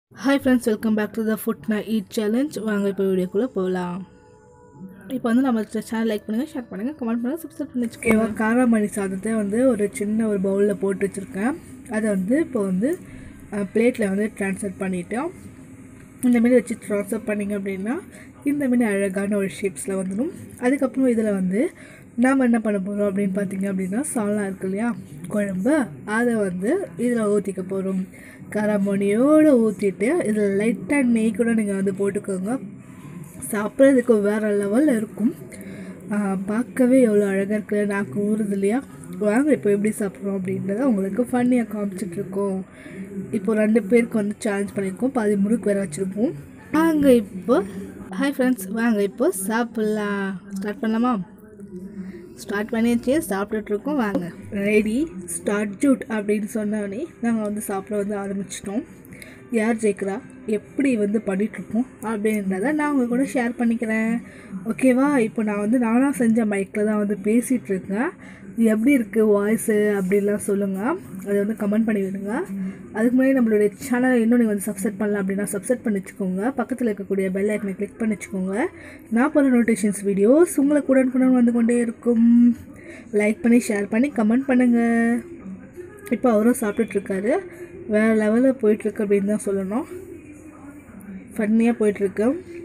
hi friends welcome back to the food நான் eat challenge வாங்க இப்போ வீடியோக்குள்ளே போகலாம் இப்போ வந்து நம்ம சேனல் லைக் பண்ணுங்கள் ஷேர் பண்ணுங்கள் கமெண்ட் பண்ணுங்கள் சப்ஸ்கிரைப் பண்ணி வச்சுக்கோங்க காராமணி சாதத்தை வந்து ஒரு சின்ன ஒரு பவுலில் போட்டு வச்சுருக்கேன் அதை வந்து இப்போ வந்து பிளேட்டில் வந்து ட்ரான்ஸ்ஃபர் பண்ணிட்டோம் இந்த மாதிரி வச்சு ட்ரான்ஸ்ஃபர் பண்ணிங்க அப்படின்னா இந்த மாதிரி அழகான ஒரு ஷேப்ஸில் வந்துடும் அதுக்கப்புறம் இதில் வந்து நாம் என்ன பண்ண போகிறோம் அப்படின்னு பார்த்தீங்க அப்படின்னா சால்னா இருக்கு இல்லையா குழம்பு அதை வந்து இதில் ஊற்றிக்க போகிறோம் கரமணியோடு ஊற்றிட்டு இதில் லைட்டாக நெய் கூட நீங்கள் வந்து போட்டுக்கோங்க சாப்பிட்றதுக்கு வேறு லெவலில் இருக்கும் ஆஹ் பார்க்கவே எவ்வளோ அழகாக இருக்குது நாக்கு ஊறுது இல்லையா வாங்க இப்போ எப்படி சாப்பிட்றோம் அப்படின்றத உங்களுக்கு ஃபன்னியாக காமிச்சிட்ருக்கோம் இப்போ ரெண்டு பேருக்கு வந்து சேலஞ்ச் பண்ணியிருக்கோம் பாதி முறுக்கு வேறு வச்சுருப்போம் வாங்க இப்போ ஹாய் ஃப்ரெண்ட்ஸ் வாங்க இப்போ சாப்பிட்லாம் ஸ்டார்ட் பண்ணலாமா ஸ்டார்ட் பண்ணியாச்சு சாப்பிட்டுட்டு இருக்கோம் வாங்க ரெடி ஸ்டார்ட் ஜூட் அப்படின்னு சொன்னோடனே நாங்கள் வந்து சாப்பிட வந்து ஆரம்பிச்சிட்டோம் யார் ஜெயிக்கிறா எப்படி வந்து பண்ணிகிட்ருக்கோம் அப்படின்றத நான் உங்கள் கூட ஷேர் பண்ணிக்கிறேன் ஓகேவா இப்போ நான் வந்து நானாக செஞ்ச மைக்கில் தான் வந்து பேசிகிட்டு இருக்கேன் இது எப்படி இருக்குது வாய்ஸு அப்படின்லாம் சொல்லுங்கள் அதை வந்து கமெண்ட் பண்ணி விடுங்க அதுக்கு முன்னாடி நம்மளுடைய சேனலை இன்னும் நீங்கள் வந்து சப்ஸ்கிரைப் பண்ணல அப்படின்னா சப்ஸ்கிரைப் பண்ணி வச்சுக்கோங்க பக்கத்தில் இருக்கக்கூடிய பெல் ஐக்கனை கிளிக் பண்ணி வச்சுக்கோங்க நான் போகிற நோட்டிஃபிகேஷன்ஸ் வீடியோஸ் உங்களுக்கு உடனுக்குடன் வந்து கொண்டே இருக்கும் லைக் பண்ணி ஷேர் பண்ணி கமெண்ட் பண்ணுங்கள் இப்போ அவரும் சாப்பிட்டுட்ருக்காரு வேறு லெவலில் போயிட்டுருக்கு அப்படின்னு தான் சொல்லணும் ஃபன்னியாக போயிட்டுருக்கு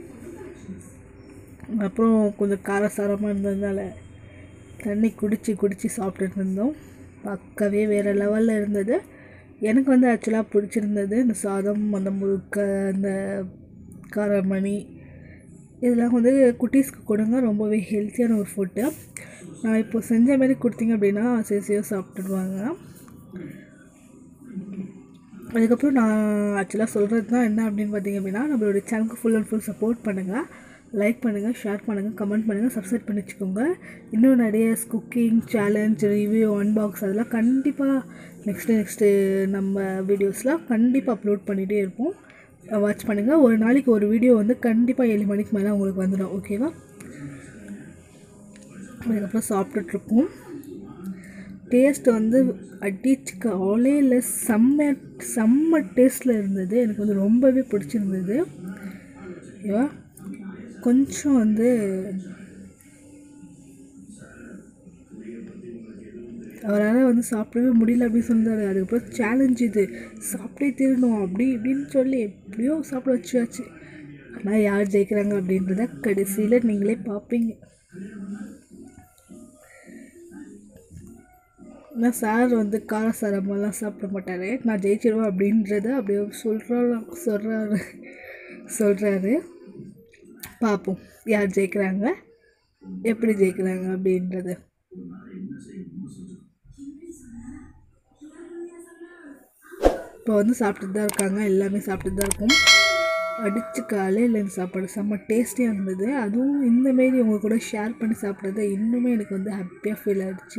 அப்புறம் கொஞ்சம் காரசாரமாக இருந்ததுனால தண்ணி குடித்து குடித்து சாப்பிட்டுட்டு இருந்தோம் பார்க்கவே வேறு லெவலில் இருந்தது எனக்கு வந்து ஆக்சுவலாக பிடிச்சிருந்தது இந்த சாதம் அந்த முழுக்க அந்த காரமணி இதெல்லாம் வந்து குட்டீஸ்க்கு கொடுங்க ரொம்பவே ஹெல்த்தியான ஒரு ஃபுட்டு நான் இப்போ செஞ்ச மாதிரி கொடுத்தீங்க அப்படின்னா சேசியாக சாப்பிட்டுடுவாங்க அதுக்கப்புறம் நான் ஆக்சுவலாக சொல்கிறது தான் என்ன அப்படின்னு பார்த்தீங்க அப்படின்னா நம்மளோட சேனலுக்கு ஃபுல் அண்ட் ஃபுல் சப்போர்ட் பண்ணுங்கள் லைக் பண்ணுங்கள் ஷேர் பண்ணுங்கள் கமெண்ட் பண்ணுங்கள் சப்ஸ்கிரைப் பண்ணி வச்சுக்கோங்க இன்னும் நிறைய குக்கிங் சேலஞ்ச் ரிவ்யூ அன்பாக்ஸ் அதெல்லாம் கண்டிப்பாக நெக்ஸ்ட்டு நெக்ஸ்ட்டு நம்ம வீடியோஸ்லாம் கண்டிப்பாக அப்லோட் பண்ணிகிட்டே இருப்போம் வாட்ச் பண்ணுங்கள் ஒரு நாளைக்கு ஒரு வீடியோ வந்து கண்டிப்பாக ஏழு மணிக்கு மேலே உங்களுக்கு வந்துடும் ஓகேவா அதுக்கப்புறம் சாப்பிட்டுட்ருக்கோம் டேஸ்ட் வந்து அடிச்சுக்க ஆளே இல்லை செம்ம செம்ம டேஸ்ட்டில் இருந்தது எனக்கு வந்து ரொம்பவே பிடிச்சிருந்தது ஓகேவா கொஞ்சம் வந்து அவரால் வந்து சாப்பிடவே முடியல அப்படின்னு சொன்னார் அதுக்கப்புறம் சேலஞ்ச் இது சாப்பிட்டே தீரணும் அப்படி இப்படின்னு சொல்லி எப்படியோ சாப்பிட வச்சாச்சு ஆனால் யார் ஜெயிக்கிறாங்க அப்படின்றத கடைசியில் நீங்களே பார்ப்பீங்க ஆனால் சார் வந்து காரசாரமெல்லாம் சாப்பிட மாட்டார் நான் ஜெயிச்சிடுவேன் அப்படின்றத அப்படியே சொல்கிறாராம் சொல்கிறாரு சொல்கிறாரு பார்ப்போம் யார் ஜெயிக்கிறாங்க எப்படி ஜெயிக்கிறாங்க அப்படின்றது இப்போ வந்து சாப்பிட்டுட்டு தான் இருக்காங்க எல்லாமே சாப்பிட்டுட்டு தான் இருக்கும் அடித்து காலையில் இந்த சாப்பாடு செம்ம டேஸ்டியாக இருந்தது அதுவும் இந்தமாரி உங்கள் கூட ஷேர் பண்ணி சாப்பிட்றது இன்னுமே எனக்கு வந்து ஹாப்பியாக ஃபீல் ஆகிடுச்சு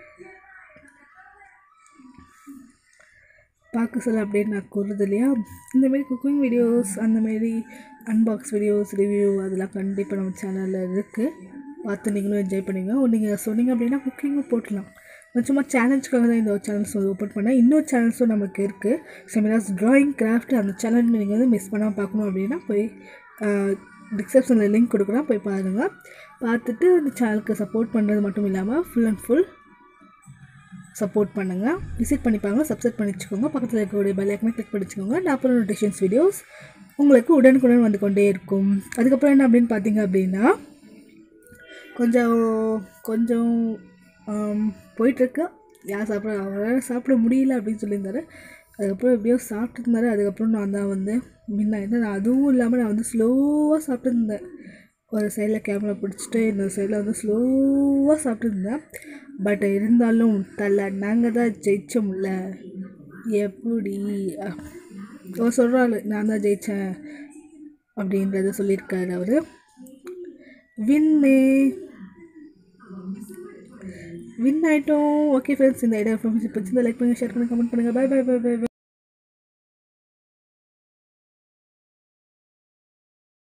பார்க்க சொல்ல அப்படியே நான் கூறுது இல்லையா இந்தமாரி குக்கிங் வீடியோஸ் அந்தமாரி அன்பாக்ஸ் வீடியோஸ் ரிவ்யூ அதெல்லாம் கண்டிப்பாக நம்ம சேனலில் இருக்குது பார்த்து நீங்களும் என்ஜாய் பண்ணுங்க நீங்கள் சொன்னீங்க அப்படின்னா குக்கிங்கும் போட்டலாம் நான் சும்மா சேலஞ்சுக்காக தான் இந்த சேனல்ஸ் வந்து ஓப்பன் பண்ணேன் இன்னொரு சேனல்ஸும் நமக்கு இருக்குது செமினார்ஸ் ட்ராயிங் கிராஃப்ட் அந்த சேனல் நீங்கள் வந்து மிஸ் பண்ணாமல் பார்க்கணும் அப்படின்னா போய் டிஸ்கிரிப்ஷனில் லிங்க் கொடுக்குறேன் போய் பாருங்கள் பார்த்துட்டு அந்த சேனலுக்கு சப்போர்ட் பண்ணுறது மட்டும் இல்லாமல் ஃபுல் அண்ட் ஃபுல் சப்போர்ட் பண்ணுங்கள் விசிட் பண்ணிப்பாங்க சப்ஸ்கிரைப் பண்ணி வச்சுக்கோங்க பக்கத்தில் இருக்கக்கூடிய பெல் ஐக்கனை கிளிக் பண்ணிச்சுக்கோங்க நான் அப்புறம் நோட்டிஃபிகேஷன்ஸ் வீடியோஸ் உங்களுக்கு உடனுக்குடன் வந்து கொண்டே இருக்கும் அதுக்கப்புறம் என்ன அப்படின்னு பார்த்தீங்க அப்படின்னா கொஞ்சம் கொஞ்சம் போயிட்டுருக்கு யார் சாப்பிட அவரால் சாப்பிட முடியல அப்படின்னு சொல்லியிருந்தாரு அதுக்கப்புறம் எப்படியோ சாப்பிட்டுருந்தாரு அதுக்கப்புறம் நான் தான் வந்து முன்ன நான் அதுவும் இல்லாமல் நான் வந்து ஸ்லோவாக சாப்பிட்டுருந்தேன் ஒரு சைடில் கேமரா பிடிச்சிட்டு இன்னொரு சைடில் வந்து ஸ்லோவாக சாப்பிட்டுருந்தேன் பட் இருந்தாலும் தலை நாங்கள் தான் ஜெயிச்சோம்ல எப்படி அவர் சொல்கிறாள் நான் தான் ஜெயித்தேன் அப்படின்றத சொல்லியிருக்காரு அவர் வின்னு வின் ஆகிட்டோம் ஓகே ஃப்ரெண்ட்ஸ் இந்த ஐடியா ஃப்ரெண்ட்ஸ் இப்போ லைக் பண்ணுங்கள் ஷேர் பண்ணுங்கள் கமெண்ட் பண்ணுங்கள் பை பை பை பை